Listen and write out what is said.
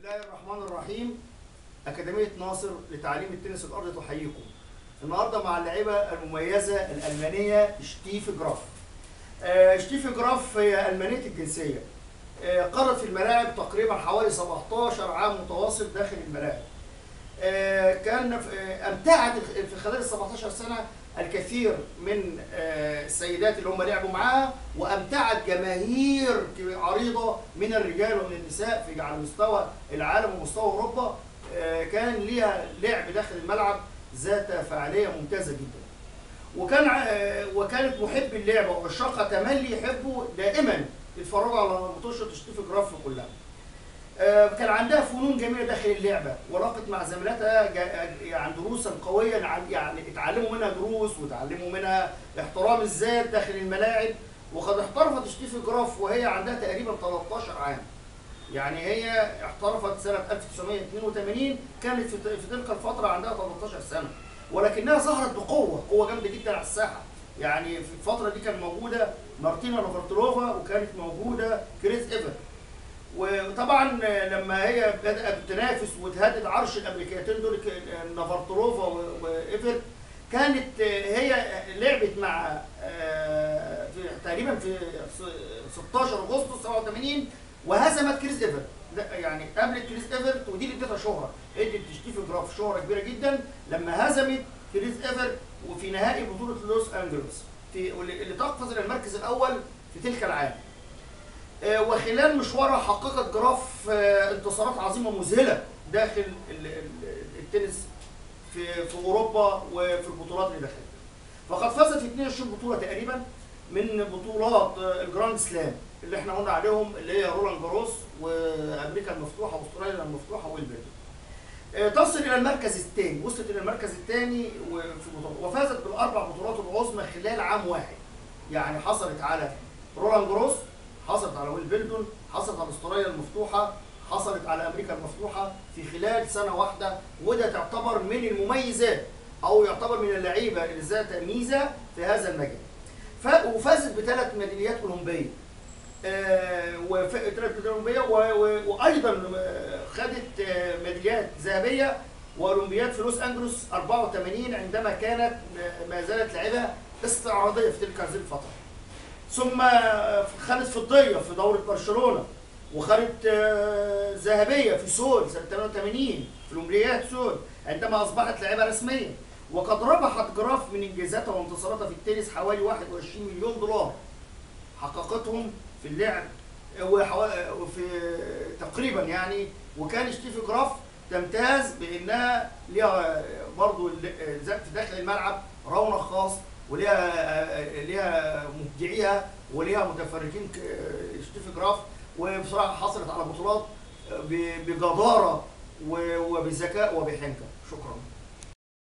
الله الرحمن الرحيم أكاديمية ناصر لتعليم التنس الأرضي تحييكم. النهارده مع اللاعبة المميزة الألمانية شتيف جراف. آه، شتيف جراف هي ألمانية الجنسية. آه، قرت في الملاعب تقريبا حوالي 17 عام متواصل داخل الملاعب. آه، كان في- آه، أمتعت في خلال ال 17 سنة الكثير من آه، السيدات اللي هم لعبوا معاها وامتعت جماهير عريضه من الرجال ومن النساء في على مستوى العالم ومستوى اوروبا آه، كان ليها لعب داخل الملعب ذات فعاليه ممتازه جدا. وكان ع- وكانت محب اللعبه وعشاقها تملي يحبوا دائما يتفرجوا على ماتشات تشتيف جراف كلها. آه، كان عندها فنون جميله داخل اللعبه ولاقت مع زميلاتها جا- يعني دروسا قويه عن- يعني اتعلموا منها دروس وتعلموا منها احترام الذات داخل الملاعب وقد احترفت شتيف جراف وهي عندها تقريبا 13 عام. يعني هي احترفت سنه 1982 كانت في في تلك الفتره عندها 13 سنه ولكنها ظهرت بقوه قوه جامده جدا على الساحه يعني في الفتره دي كان موجوده مارتينا نافرتلوفا وكانت موجوده كريس ايفر وطبعا لما هي بدات تنافس وتهدد عرش الامريكيتين دول ك- نافرتلوفا و- وايفر كانت هي لعبت مع آه، في تقريبا في س- 16 اغسطس 87 وهزمت كريس ايفر لا يعني قابلت كريس ايفر ودي اللي ادتها شهره ادت ستيف جراف شهره كبيره جدا لما هزمت كريس ايفر وفي نهائي بطوله لوس انجلوس في واللي اللي تقفز الى المركز الاول في تلك العام آه، وخلال مشوارها حققت جراف آه، انتصارات عظيمه مذهله داخل ال- ال- التنس في في اوروبا وفي البطولات اللي دخلت. فقد فازت في 22 بطوله تقريبا من بطولات آه، الجراند سلام اللي احنا قلنا عليهم اللي هي رولان جاروس وامريكا المفتوحه واستراليا المفتوحه والبلد. آه، تصل الى المركز الثاني وصلت الى المركز الثاني في بطولة وفازت بالاربع بطولات العظمى خلال عام واحد يعني حصلت على رولان جروس حصلت على ويلبلدون حصلت على استراليا المفتوحه حصلت على امريكا المفتوحه في خلال سنه واحده وده تعتبر من المميزات او يعتبر من اللعيبه اللي ذات ميزه في هذا المجال ف- وفازت بثلاث ميداليات اولمبيه آه، وف- ثلاث ميداليات اولمبيه و- و- وايضا آه، خدت آه، ميداليات ذهبيه واولمبياد في لوس انجلوس 84 عندما كانت آه، ما زالت لاعبه استعراضيه في تلك هذه الفتره ثم خدت فضيه في دوره برشلونه وخدت آه، ذهبيه في سول سنه 88 في اولمبياد سول عندما اصبحت لاعبه رسميه وقد ربحت جراف من انجازاتها وانتصاراتها في التنس حوالي 21 مليون دولار حققتهم في اللعب وحوا- وفي تقريبا يعني وكان ستيف جراف تمتاز بانها ليها برضه في داخل الملعب رونق خاص وليها ليها مبدعيها وليها متفرجين ك- ستيف جراف وبصراحه حصلت على بطولات ب- بجداره و- وبذكاء وبحنكه شكرا